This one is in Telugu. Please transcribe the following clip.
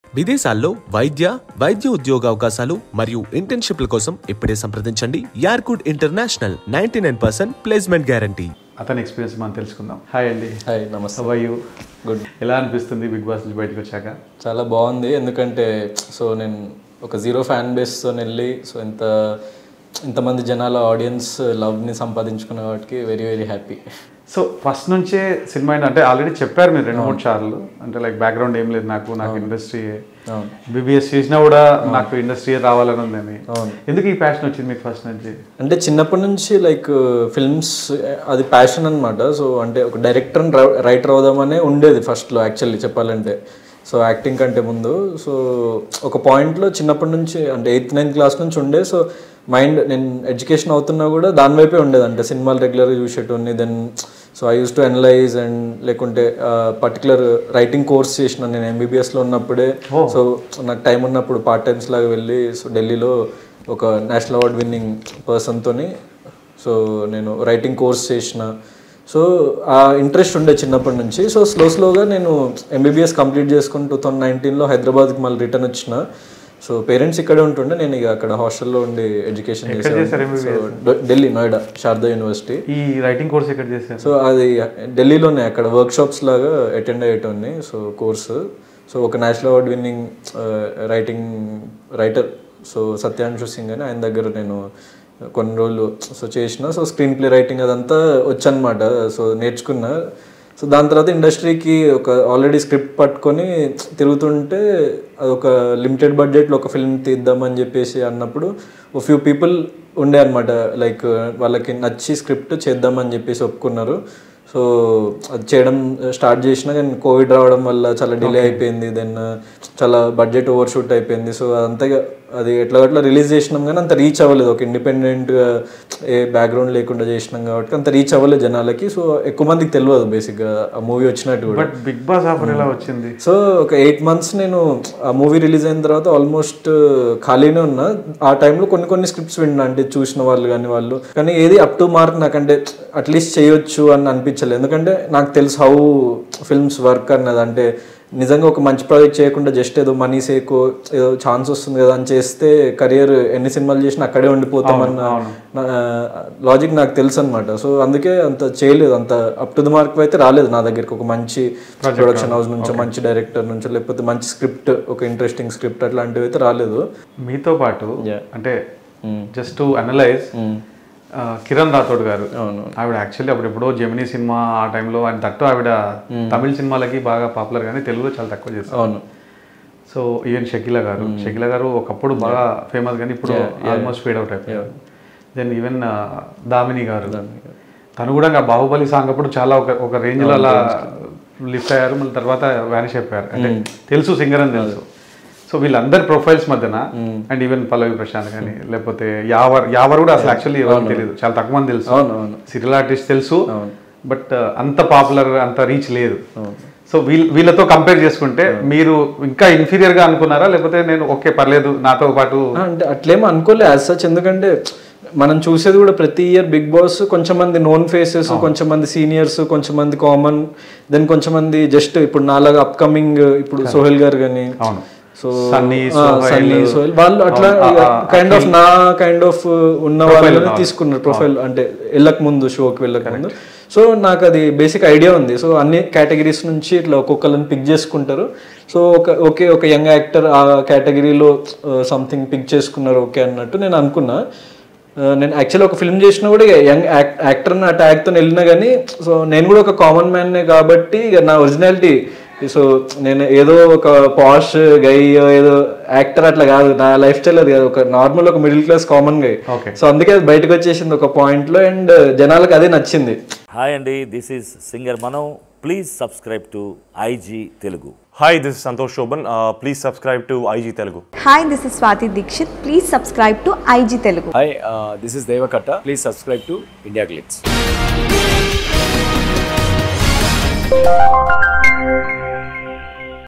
విదేశాల్లో వైద్య వైద్య ఉద్యోగ అవకాశాలు మరియు ఇంటర్న్షిప్ల కోసం ఇప్పుడే సంప్రదించండి యార్కుడ్ international ninety nine percent placement guarantee అతని ఎక్స్పీరియన్స్ మనం తెలుసుకుందాం హాయ్ అండి హాయ్ నమస్తే హవయ్యూ గుడ్ ఎలా అనిపిస్తుంది బిగ్ బాస్ నుంచి బయటకు వచ్చాక చాలా బాగుంది ఎందుకంటే సో నేను ఒక జీరో ఫ్యాన్ బేస్తో వెళ్ళి సో ఇంత ఇంతమంది జనాల ఆడియన్స్ లవ్ని సంపాదించుకున్న వాటికి very very happy so first నుంచే సినిమా ఏంటి- అంటే ఆల్రెడీ చెప్పారు మీరు రెండు మూడు సార్లు అంటే లైక్ బ్యాక్గ్రౌండ్ ఏం లేదు నాకు నాకు ఇండస్ట్రీ అవును బీబీఎస్ చేసినా కూడా నాకు ఇండస్ట్రీ రావాలని ఉందని అవును. ఎందుకు ఈ ప్యాషన్ వచ్చింది మీకు ఫస్ట్ నుంచి అంటే చిన్నప్పటి నుంచి లైక్ ఫిల్మ్స్ అది ప్యాషన్ అనమాట సో అంటే ఒక డైరెక్టర్ రైటర్ అవుదామనే ఉండేది ఫస్ట్లో యాక్చువల్లీ చెప్పాలంటే సో యాక్టింగ్ కంటే ముందు సో ఒక పాయింట్లో చిన్నప్పటి నుంచి అంటే ఎయిత్ నైన్త్ క్లాస్ నుంచి ఉండే సో మైండ్ నేను ఎడ్యుకేషన్ అవుతున్నా కూడా దాని వైపే ఉండేది అంటే సినిమాలు రెగ్యులర్గా చూసేటోని then so I used to analyse and లేకుంటే పర్టికులర్ రైటింగ్ కోర్స్ చేసిన నేను ఎంబీబీఎస్లో ఉన్నప్పుడే సో నాకు టైం ఉన్నప్పుడు పార్ట్ టైమ్స్ లాగా వెళ్ళి సో ఢిల్లీలో ఒక నేషనల్ అవార్డ్ విన్నింగ్ పర్సన్తోని సో నేను రైటింగ్ కోర్స్ చేసిన సో ఆ ఇంట్రెస్ట్ ఉండే చిన్నప్పటి నుంచి సో స్లో స్లోగా నేను ఎంబీబీఎస్ కంప్లీట్ చేసుకుని టూ థౌజండ్ నైన్టీన్లో హైదరాబాద్కి మళ్ళీ రిటర్న్ వచ్చిన సో పేరెంట్స్ ఇక్కడే ఉంటుండే నేను ఇక అక్కడ హాస్టల్లో ఉండి ఎడ్యుకేషన్ చేశారు చేశాను సో ఢిల్లీ నోయిడా శారదా యూనివర్సిటీ ఈ రైటింగ్ కోర్స్ ఎక్కడ చేశారు సో అది ఢిల్లీలోనే అక్కడ వర్క్ షాప్స్ లాగా అటెండ్ అయ్యేటోని సో కోర్సు సో ఒక national award winning writing writer so Satyanshu Singh అని ఆయన దగ్గర నేను కొన్ని రోజులు సో చేసిన సో స్క్రీన్ ప్లే రైటింగ్ అదంతా వచ్చనమాట సో నేర్చుకున్నా సో దాని తర్వాత ఇండస్ట్రీకి ఒక ఆల్రెడీ స్క్రిప్ట్ పట్టుకొని తిరుగుతుంటే అది ఒక లిమిటెడ్ బడ్జెట్లో ఒక ఫిల్మ్ తీద్దామని చెప్పేసి అన్నప్పుడు ఒక ఫ్యూ పీపుల్ ఉండే అనమాట లైక్ వాళ్ళకి నచ్చి స్క్రిప్ట్ చేద్దామని చెప్పేసి ఒప్పుకున్నారు సో అది చేయడం స్టార్ట్ చేసినా కానీ కోవిడ్ రావడం వల్ల చాలా డిలే అయిపోయింది దెన్ చాలా బడ్జెట్ ఓవర్ షూట్ అయిపోయింది సో అదంతా ఇక అది ఎట్లా అట్లా రిలీజ్ చేసినాం కానీ అంత రీచ్ అవ్వలేదు ఒక ఇండిపెండెంట్గా ఏ బ్యాక్గ్రౌండ్ లేకుండా చేసినాం కాబట్టి అంత రీచ్ అవ్వలేదు జనాలకి సో ఎక్కువ మందికి తెలియదు బేసిక్గా ఆ మూవీ వచ్చినట్టు కూడా బట్ బిగ్ బాస్ ఆఫర్ ఎలా వచ్చింది సో ఒక ఎయిట్ మంత్స్ నేను ఆ మూవీ రిలీజ్ అయిన తర్వాత ఆల్మోస్ట్ ఖాళీనే ఉన్నా ఆ టైంలో కొన్ని కొన్ని స్క్రిప్ట్స్ విన్నా అంటే చూసిన వాళ్ళు కానీ వాళ్ళు కానీ ఏది అప్ టు మార్క్ నాకంటే అట్లీస్ట్ చేయొచ్చు అని అనిపించలేదు ఎందుకంటే నాకు తెలుసు హౌ ఫిల్మ్స్ వర్క్ అన్నది అంటే నిజంగా ఒక మంచి ప్రాజెక్ట్ చేయకుండా జస్ట్ ఏదో మనీ సేకో ఏదో ఛాన్స్ వస్తుంది కదా అని చేస్తే కెరియర్ ఎన్ని సినిమాలు చేసినా అక్కడే ఉండిపోతామన్న లాజిక్ నాకు తెలుసు అనమాట సో అందుకే అంత చేయలేదు అంత అప్ టు ద మార్క్ అయితే రాలేదు నా దగ్గరికి ఒక మంచి ప్రొడక్షన్ హౌస్ నుంచో మంచి డైరెక్టర్ నుంచో లేకపోతే మంచి స్క్రిప్ట్ ఒక ఇంట్రెస్టింగ్ స్క్రిప్ట్ అట్లాంటివి అయితే రాలేదు మీతో పాటు Yeah. అంటే just to analyse Kiran Rathod గారు అవును. ఆవిడ యాక్చువల్లీ అప్పుడు ఎప్పుడో జెమినీ సినిమా ఆ టైంలో ఆయన తట్టు ఆవిడ తమిళ సినిమాలకి బాగా పాపులర్ కానీ తెలుగులో చాలా తక్కువ చేస్తారు అవును సో ఈవెన్ షకీల గారు షకీల గారు ఒకప్పుడు బాగా ఫేమస్ కానీ ఇప్పుడు ఆల్మోస్ట్ ఫేడ్ అవుట్ అయిపోయారు దెన్ ఈవెన్ దామిని గారు తను కూడా ఇంకా బాహుబలి సాంగ్ అప్పుడు చాలా ఒక ఒక రేంజ్లో అలా లిఫ్ట్ అయ్యారు మళ్ళీ తర్వాత వ్యానిష్ అయిపోయారు అంటే తెలుసు సింగర్ అని తెలుసు సో వీళ్ళందరి ప్రొఫైల్స్ మధ్యన అండ్ ఈవెన్ పల్లవి ప్రశాంత్ కానీ లేకపోతే యావర్ యావర్ కూడా అసలు యాక్చువల్లీ ఎవరికి తెలియదు చాలా తక్కువ మంది తెలుసు అవును అవును సీరియల్ ఆర్టిస్ట్ తెలుసు బట్ అంత పాపులర్ అంత రీచ్ లేదు సో వీళ్ళ వీళ్ళతో కంపేర్ చేసుకుంటే మీరు ఇంకా ఇన్ఫీరియర్ గా అనుకున్నారా లేకపోతే నేను ఓకే పర్లేదు నాతో పాటు ఆ, అంటే అట్లేమో అనుకోలే యాజ్ సచ్ ఎందుకంటే మనం చూసేది కూడా ప్రతి ఇయర్ బిగ్ బాస్ కొంచెం మంది నోన్ ఫేసెస్ కొంచెం మంది సీనియర్స్ కొంచెం మంది కామన్ దెన్ కొంచెం మంది జస్ట్ ఇప్పుడు నాలాగా అప్కమింగ్ ఇప్పుడు సోహెల్ గారు కానీ అవును సో సన్నీ, ఆ, సన్నీ సోహెల్ వాళ్ళు అట్లా కైండ్ ఆఫ్ నా కైండ్ ఆఫ్ ఉన్న వాళ్ళని తీసుకున్నారు ప్రొఫైల్ అంటే వెళ్ళక ముందు షోకి వెళ్ళక ముందు సో నాకు అది బేసిక్ ఐడియా ఉంది సో అన్ని కేటగిరీస్ నుంచి ఇట్లా ఒక్కొక్కరిని పిక్ చేసుకుంటారు సో ఒక ఓకే ఒక యంగ్ యాక్టర్ ఆ కేటగిరీలో సంథింగ్ పిక్ చేసుకున్నారు ఓకే అన్నట్టు నేను అనుకున్నా ఆ, నేను యాక్చువల్లీ ఒక ఫిల్మ్ చేసినా కూడా యంగ్ యాక్టర్ నా ట్యాగ్తో వెళ్ళినా కానీ సో నేను కూడా ఒక కామన్ మ్యాన్నే కాబట్టి ఇక నా ఒరిజినాలిటీ సో నేను ఏదో ఒక పాష్ గై ఏదో యాక్టర్ అట్లా కాదు నా లైఫ్ స్టైల్ అది కాదు ఒక నార్మల్ ఒక middle class common guy Okay. So అందుకే అది బయటకు వచ్చేసింది ఒక పాయింట్ లో అండ్ జనాలకు అదే నచ్చింది హాయ్ అండి దిస్ ఈజ్ సింగర్ మనం please subscribe to IG Telugu Hi, this is Santosh Shoban. Uh, please subscribe to IG Telugu. Hi this is Swathi Dikshit please subscribe to IG Telugu hi this is Deva Katta please subscribe to India glitz